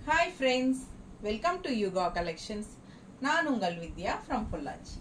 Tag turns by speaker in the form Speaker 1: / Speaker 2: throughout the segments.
Speaker 1: hi friends welcome to Yuga collections நான் உங்கள் வித்யா from Pollachi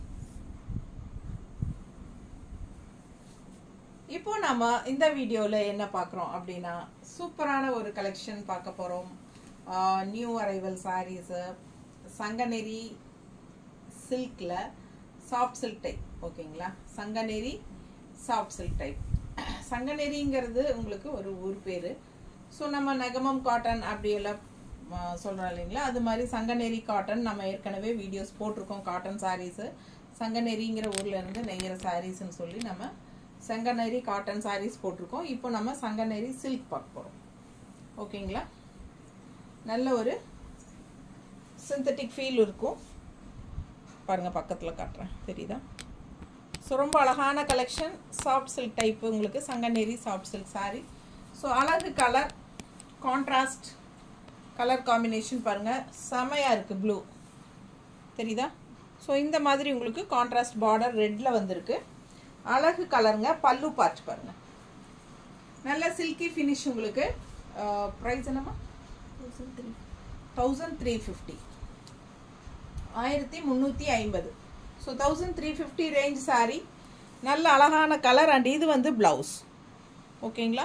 Speaker 1: இப்போ நம்ம இந்த வீடியோவில் என்ன பார்க்குறோம் அப்படின்னா சூப்பரான ஒரு கலெக்ஷன் பார்க்க போகிறோம் நியூ அரைவல் சாரீஸு சங்கநெறி சில்கில் சாஃப்ட் சில்க் டைப் ஓகேங்களா சங்கநெறி சாஃப்ட் சில்க் டைப் சங்கநெறிங்கிறது உங்களுக்கு ஒரு ஊர் பேர் ஸோ நம்ம நகமம் காட்டன் அப்படியெல்லாம் சொல்கிறோம் இல்லைங்களா அது மாதிரி சங்கநெறி காட்டன் நம்ம ஏற்கனவே வீடியோஸ் போட்டிருக்கோம் காட்டன் சாரீஸு சங்கநெறிங்கிற ஊரில் இருந்து நெய்கிற சாரீஸ்ன்னு சொல்லி நம்ம சங்கநெறி காட்டன் சாரீஸ் போட்டிருக்கோம் இப்போ நம்ம சங்கநெறி சில்க் பார்க்க போகிறோம் ஓகேங்களா நல்ல ஒரு சிந்தட்டிக் ஃபீல் இருக்கும் பாருங்கள் பக்கத்தில் காட்டுறேன் தெரியுதா ஸோ ரொம்ப அழகான கலெக்ஷன் சாஃப்ட் சில்க் டைப் உங்களுக்கு Sanganeri soft silk saree so அழகு கலர் கான்ட்ராஸ்ட் கலர் காம்பினேஷன் பாருங்கள் செமையாக இருக்குது ப்ளூ தெரியுதா ஸோ இந்த மாதிரி உங்களுக்கு கான்ட்ராஸ்ட் பார்டர் ரெட்டில் வந்திருக்கு அழகு கலருங்க பல்லு பார்ட் பாருங்கள் நல்ல சில்கி ஃபினிஷ் உங்களுக்கு ப்ரைஸ் என்னம்மா தௌசண்ட் த்ரீ ஃபிஃப்டி ஆயிரத்தி முந்நூற்றி ஐம்பது so thousand three fifty range saree நல்ல அழகான கலர் அண்ட் இது வந்து ப்ளவுஸ் ஓகேங்களா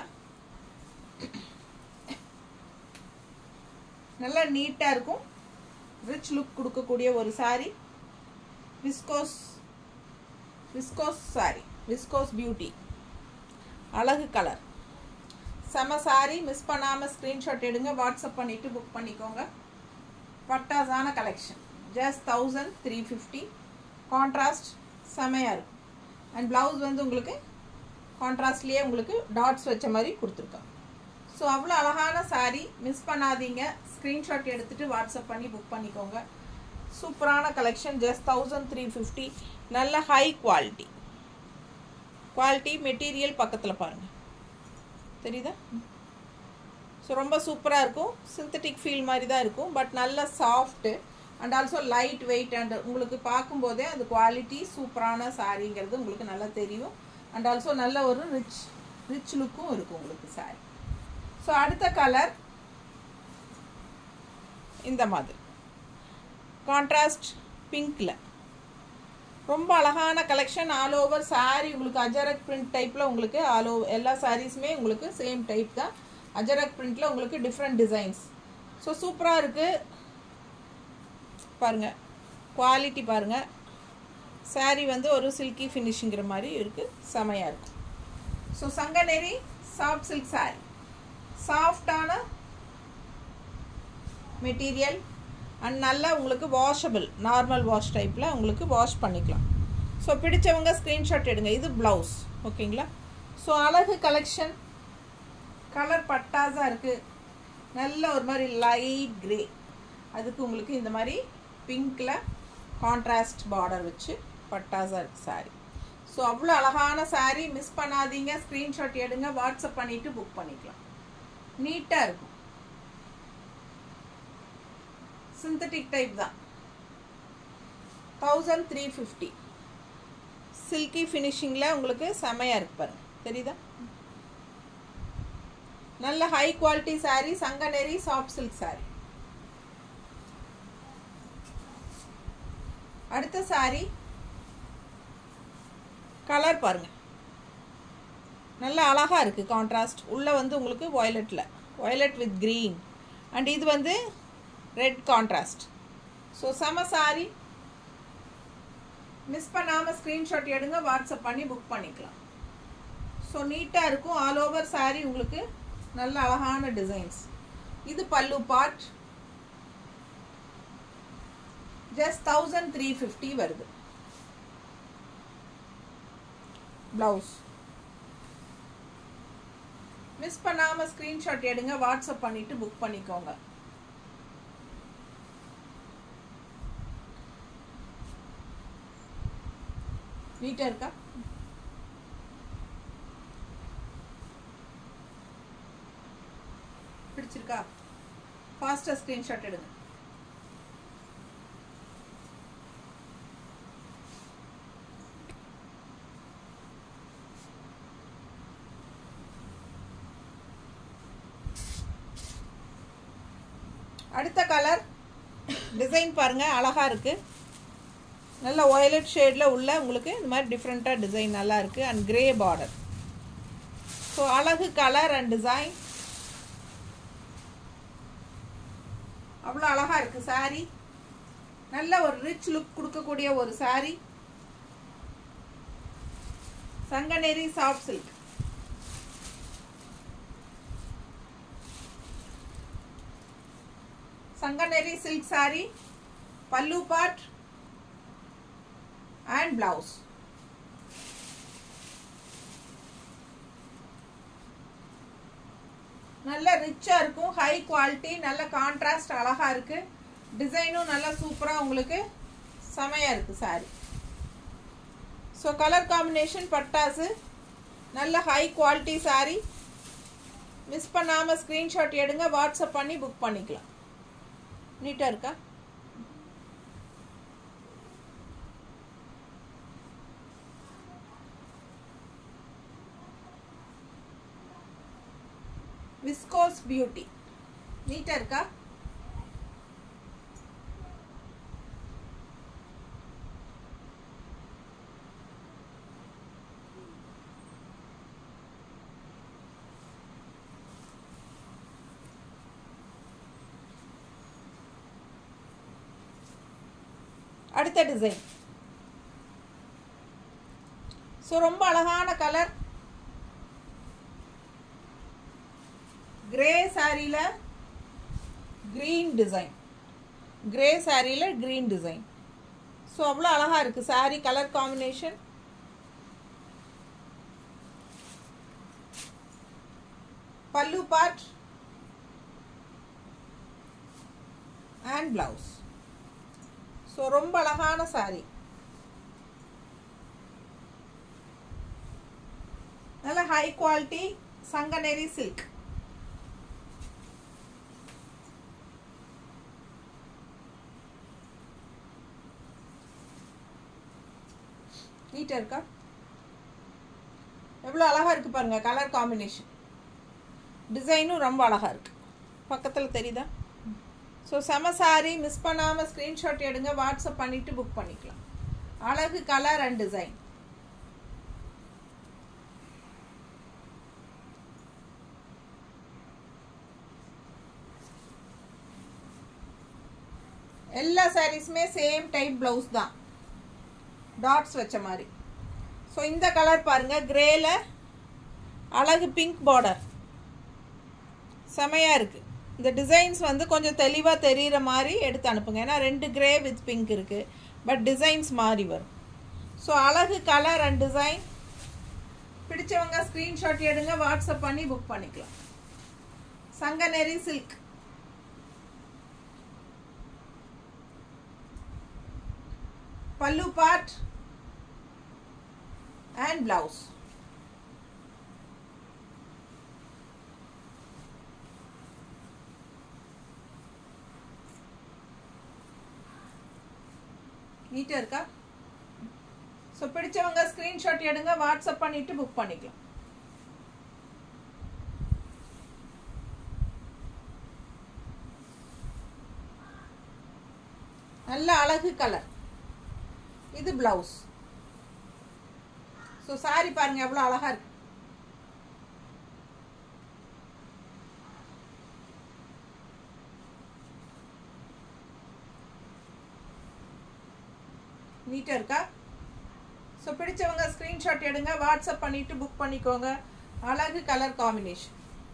Speaker 1: நல்லா நீட்டாக இருக்கும் ரிச் லுக் கொடுக்கக்கூடிய ஒரு saree viscose viscose saree viscose beauty அழகு கலர் செம சாரி மிஸ் பண்ணாமல் ஸ்க்ரீன்ஷாட் எடுங்க வாட்ஸ்அப் பண்ணிவிட்டு புக் பண்ணிக்கோங்க பட்டாஸான collection just thousand three fifty contrast செமையாக இருக்கும் அண்ட் ப்ளவுஸ் வந்து உங்களுக்கு கான்ட்ராஸ்ட்லேயே உங்களுக்கு டாட்ஸ் வச்ச மாதிரி கொடுத்துருக்காங்க ஸோ அவ்வளோ அழகான சாரீ மிஸ் பண்ணாதீங்க ஸ்க்ரீன்ஷாட் எடுத்துகிட்டு வாட்ஸ்அப் பண்ணி புக் பண்ணிக்கோங்க சூப்பரான collection just thousand three fifty நல்ல ஹை குவாலிட்டி குவாலிட்டி மெட்டீரியல் பக்கத்தில் பாருங்கள் தெரியுதா ஸோ ரொம்ப சூப்பராக இருக்கும் சிந்தட்டிக் ஃபீல் மாதிரி தான் இருக்கும் பட் நல்ல soft and also light weight and உங்களுக்கு பார்க்கும்போதே அந்த குவாலிட்டி சூப்பரான சாரீங்கிறது உங்களுக்கு நல்லா தெரியும் அண்ட் ஆல்சோ நல்ல ஒரு ரிச் ரிச் லுக்கும் இருக்கும் உங்களுக்கு சாரீ ஸோ அடுத்த கலர் இந்த மாதிரி கான்ட்ராஸ்ட் பிங்க்கில் ரொம்ப அழகான கலெக்ஷன் ஆல் ஓவர் சாரீ உங்களுக்கு அஜரக் பிரிண்ட் டைப்பில் உங்களுக்கு ஆல் ஓவர் எல்லா சாரீஸுமே உங்களுக்கு சேம் டைப் தான் அஜரக் பிரிண்டில் உங்களுக்கு டிஃப்ரெண்ட் டிசைன்ஸ் ஸோ சூப்பராக இருக்குது பாருங்கள் குவாலிட்டி பாருங்கள் சாரீ வந்து ஒரு சில்கி ஃபினிஷிங்கிற மாதிரி இருக்குது செமையாக இருக்கும் so Sanganeri soft silk saree சாஃப்டான மெட்டீரியல் அண்ட் நல்லா உங்களுக்கு வாஷபிள் நார்மல் வாஷ் டைப்பில் உங்களுக்கு வாஷ் பண்ணிக்கலாம் ஸோ பிடிச்சவங்க ஸ்க்ரீன்ஷாட் எடுங்க இது ப்ளவுஸ் ஓகேங்களா ஸோ அழகு கலெக்ஷன் கலர் பட்டாஸாக இருக்குது நல்ல ஒரு மாதிரி லைட் க்ரே அதுக்கு உங்களுக்கு இந்த மாதிரி பிங்க்கில் கான்ட்ராஸ்ட் பார்டர் வச்சு பட்டாஸாக இருக்குது சாரீ ஸோ அவ்வளோ அழகான சாரீ மிஸ் பண்ணாதீங்க ஸ்க்ரீன்ஷாட் எடுங்க வாட்ஸ்அப் பண்ணிவிட்டு புக் பண்ணிக்கலாம் நீட்டாக இருக்கும் சிந்தட்டிக் டைப் தான் தௌசண்ட் த்ரீ ஃபிஃப்டி சில்கி ஃபினிஷிங்கில் உங்களுக்கு செமையாக இருக்கு பாருங்க தெரியுதா நல்ல high quality saree Sanganeri soft silk saree அடுத்த சாரீ கலர் பாருங்க நல்ல அழகாக இருக்குது கான்ட்ராஸ்ட் உள்ளே வந்து உங்களுக்கு வயலட்டில் வயலட் வித் க்ரீன் அண்ட் இது வந்து ரெட் கான்ட்ராஸ்ட் ஸோ செம சாரி மிஸ் பண்ணாமல் ஸ்க்ரீன்ஷாட் எடுங்க வாட்ஸ்அப் பண்ணி புக் பண்ணிக்கலாம் ஸோ நீட்டாக இருக்கும் ஆல் ஓவர் சாரீ உங்களுக்கு நல்ல அழகான டிசைன்ஸ் இது pallu part just thousand three fifty வருது ப்ளவுஸ் மிஸ் பண்ணாமல் ஸ்க்ரீன்ஷாட் எடுங்க வாட்ஸ்அப் பண்ணிவிட்டு புக் பண்ணிக்கோங்க நீட்டாக இருக்கா பிடிச்சிருக்கா ஃபாஸ்ட்டாக ஸ்க்ரீன்ஷாட் எடுங்க அடுத்த கலர் டிசைன் பாருங்க அழகா இருக்கு நல்ல ஒயலட் ஷேடில் உள்ள உங்களுக்கு இந்த மாதிரி டிஃப்ரெண்ட்டாக டிசைன் நல்லா இருக்கு அண்ட் கிரே பார்டர் ஸோ அழகு கலர் அண்ட் டிசைன் அவ்வளோ அழகா இருக்கு saree நல்ல ஒரு ரிச் லுக் கொடுக்கக்கூடிய ஒரு saree Sanganeri soft silk Sanganeri silk saree pallu part and blouse நல்ல ரிச்சா இருக்கும் ஹை குவாலிட்டி நல்ல கான்ட்ராஸ்ட் அழகா இருக்கு டிசைனும் நல்லா சூப்பரா உங்களுக்கு செமையா இருக்கு saree ஸோ கலர் காம்பினேஷன் பட்டாசு நல்ல ஹை குவாலிட்டி saree மிஸ் பண்ணாமல் ஸ்க்ரீன்ஷாட் எடுங்க வாட்ஸ்அப் பண்ணி புக் பண்ணிக்கலாம் நீட்டாக இருக்கா விஸ்கோஸ் பியூட்டி நீட்டாக இருக்கா அடுத்த டிசைன் ஸோ ரொம்ப அழகான கலர் கிரே சாரியில் க்ரீன் டிசைன் கிரே சாரியில் க்ரீன் டிசைன் ஸோ அவ்வளோ அழகாக இருக்குது saree colour combination pallu part and blouse so ரொம்ப அழகான saree நல்ல ஹை குவாலிட்டி சங்கநேரி சில்க் நீட்டாக இருக்கா எவ்வளோ அழகாக இருக்குது பாருங்க கலர் காம்பினேஷன் டிசைனும் ரொம்ப அழகாக இருக்கு பக்கத்தில் தெரியுதா ஸோ செம சாரி மிஸ் பண்ணாமல் ஸ்க்ரீன்ஷாட் எடுங்க வாட்ஸ்அப் பண்ணிவிட்டு புக் பண்ணிக்கலாம் அழகு கலர் அண்ட் டிசைன் எல்லா சாரீஸுமே சேம் டைப் ப்ளவுஸ் தான் டாட்ஸ் வச்ச மாதிரி ஸோ இந்த கலர் பாருங்க கிரேல அழகு பிங்க் பார்டர் செமையாக இருக்குது இந்த டிசைன்ஸ் வந்து கொஞ்சம் தெளிவாக தெரிகிற மாதிரி எடுத்து அனுப்புங்க ஏன்னா ரெண்டு கிரே வித் பிங்க் இருக்குது பட் டிசைன்ஸ் மாறி வரும் ஸோ அழகு கலர் அண்ட் டிசைன் பிடிச்சவங்க ஸ்க்ரீன்ஷாட் எடுங்க வாட்ஸ்அப் பண்ணி புக் பண்ணிக்கலாம் Sanganeri silk pallu part and blouse நீட்டாக இருக்கா ஸோ பிடிச்சவங்க ஸ்க்ரீன்ஷாட் எடுங்க வாட்ஸ்அப் பண்ணிட்டு புக் பண்ணிக்கலாம் நல்ல அழகு கலர் இது பிளவுஸ் ஸோ சாரி பாருங்க எவ்வளோ அழகா இருக்கு நீட்டாக இருக்கா ஸோ பிடிச்சவங்க ஸ்க்ரீன்ஷாட் எடுங்க வாட்ஸ்அப் பண்ணிட்டு புக் பண்ணிக்கோங்க அழகு கலர் காம்பினேஷன்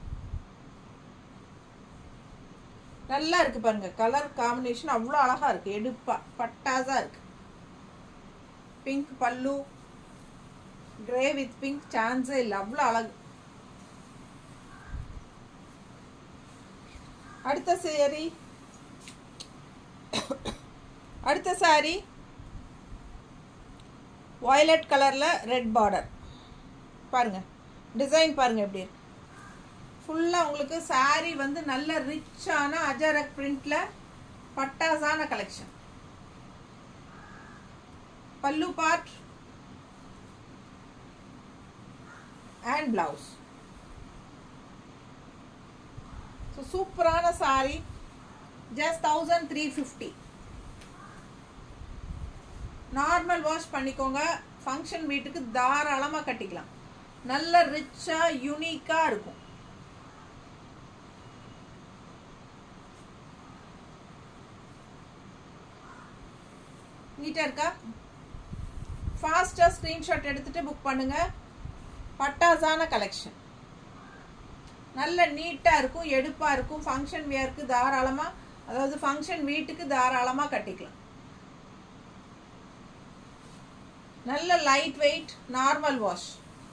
Speaker 1: நல்லா இருக்கு பாருங்க கலர் காம்பினேஷன் அவ்வளோ அழகா இருக்கு எடுப்பா பட்டாசா இருக்கு பிங்க் பல்லு கிரே வித் பிங்க் சான்ஸே இல்லை அவ்வளோ அழகு அடுத்த சேரி அடுத்த சாரி வயலட் கலரில் ரெட் பார்டர் பாருங்க டிசைன் பாருங்க எப்படி இருக்கு ஃபுல்லாக உங்களுக்கு saree வந்து நல்ல ரிச்சான அஜரக் பிரிண்ட்ல பட்டாசான collection pallu part and blouse so சூப்பரான saree just thousand three fifty normal wash பண்ணிக்கோங்க ஃபங்க்ஷன் வீட்டுக்கு தாராளமாக கட்டிக்கலாம் நல்ல ரிச்சாக யூனிக்காக இருக்கும் நீட்டாக இருக்கா ஃபாஸ்ட்டாக ஸ்க்ரீன்ஷாட் எடுத்துகிட்டு புக் பண்ணுங்கள் பட்டாசான கலெக்ஷன் நல்ல நீட்டாக இருக்கும் எடுப்பாக இருக்கும் ஃபங்க்ஷன் வியருக்கு தாராளமாக அதாவது ஃபங்க்ஷன் வீட்டுக்கு தாராளமாக கட்டிக்கலாம் நல்ல லைட் வெயிட் நார்மல் வாஷ்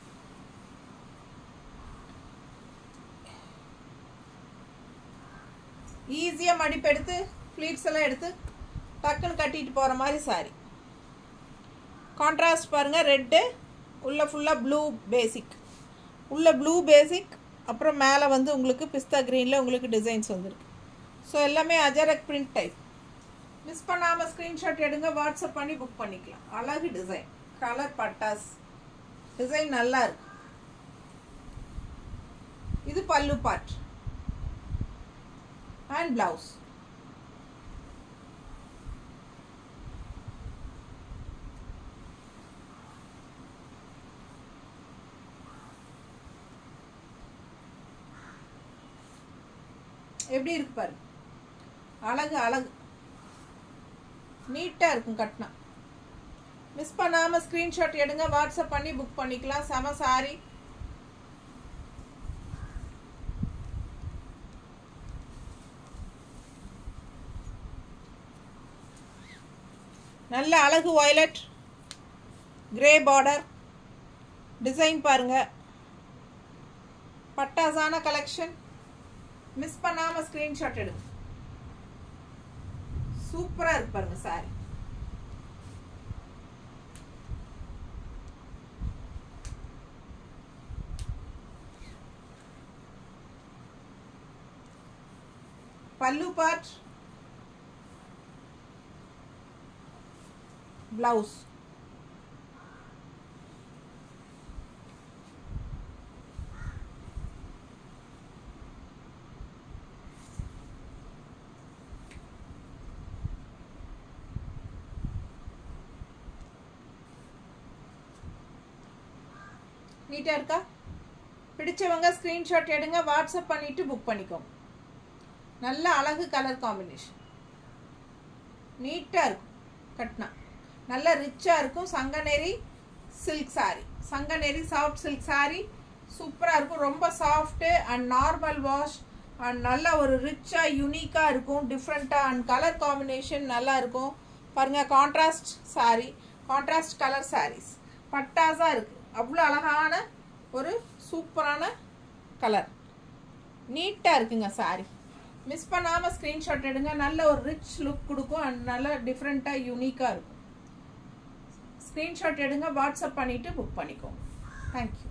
Speaker 1: ஈஸியாக மடிப்பு எடுத்து ஃப்ளீட்ஸ் எல்லாம் எடுத்து டக்குன்னு கட்டிட்டு போகிற மாதிரி சாரி கான்ட்ராஸ்ட் பாருங்கள் ரெட்டு உள்ள ஃபுல்லாக ப்ளூ பேசிக் உள்ள ப்ளூ பேசிக் அப்புறம் மேலே வந்து உங்களுக்கு பிஸ்தா க்ரீனில் உங்களுக்கு டிசைன்ஸ் வந்துருக்கு ஸோ எல்லாமே அஜரக் பிரிண்ட் டைப் மிஸ் பண்ணாமல் ஸ்க்ரீன்ஷாட் எடுங்க வாட்ஸ்அப் பண்ணி புக் பண்ணிக்கலாம் அழகு டிசைன் கலர் பட்டாஸ் டிசைன் நல்லா இருக்கு இது பல்லு பார்ட் அண்ட் பிளவுஸ் எப்படி இருக்கு பாரு அழகு அழகு நீட்டாக இருக்கும் கட்டினா மிஸ் பண்ணாமல் ஸ்க்ரீன்ஷாட் எடுங்க வாட்ஸ்அப் பண்ணி புக் பண்ணிக்கலாம் செம சாரி நல்ல அழகு வயலட் கிரே பார்டர் டிசைன் பாருங்க பட்டாசான கலெக்ஷன் மிஸ் பண்ணாம ஸ்கிரீன்ஷாட் எடுங்க சூப்பரா இருக்கு பாருங்க சாரி பல்லு பார்ட் பிளவுஸ் நீட்டாக இருக்கா பிடிச்சவங்க ஸ்க்ரீன்ஷாட் எடுங்க வாட்ஸ்அப் பண்ணிட்டு புக் பண்ணிக்கோங்க நல்ல அழகு கலர் காம்பினேஷன் நீட்டாக இருக்கும் கட்டினா நல்ல ரிச்சாக இருக்கும் Sanganeri silk saree Sanganeri soft silk saree சூப்பராக இருக்கும் ரொம்ப soft and normal wash and நல்ல ஒரு ரிச்சாக யூனிக்காக இருக்கும் டிஃப்ரெண்ட்டாக அண்ட் கலர் காம்பினேஷன் நல்லா இருக்கும் பாருங்கள் contrast saree contrast colour sarees பட்டாஸாக இருக்குது அவ்வளோ அழகான ஒரு சூப்பரான கலர் நீட்டாக இருக்குங்க சாரி மிஸ் பண்ணாமல் ஸ்க்ரீன்ஷாட் எடுங்க நல்ல ஒரு ரிச் லுக் கொடுக்கும் அண்ட் நல்ல டிஃப்ரெண்ட்டாக யூனிக்காக இருக்கும் ஸ்க்ரீன்ஷாட் எடுங்க வாட்ஸ்அப் பண்ணிவிட்டு புக் பண்ணிக்கோங்க தேங்க்யூ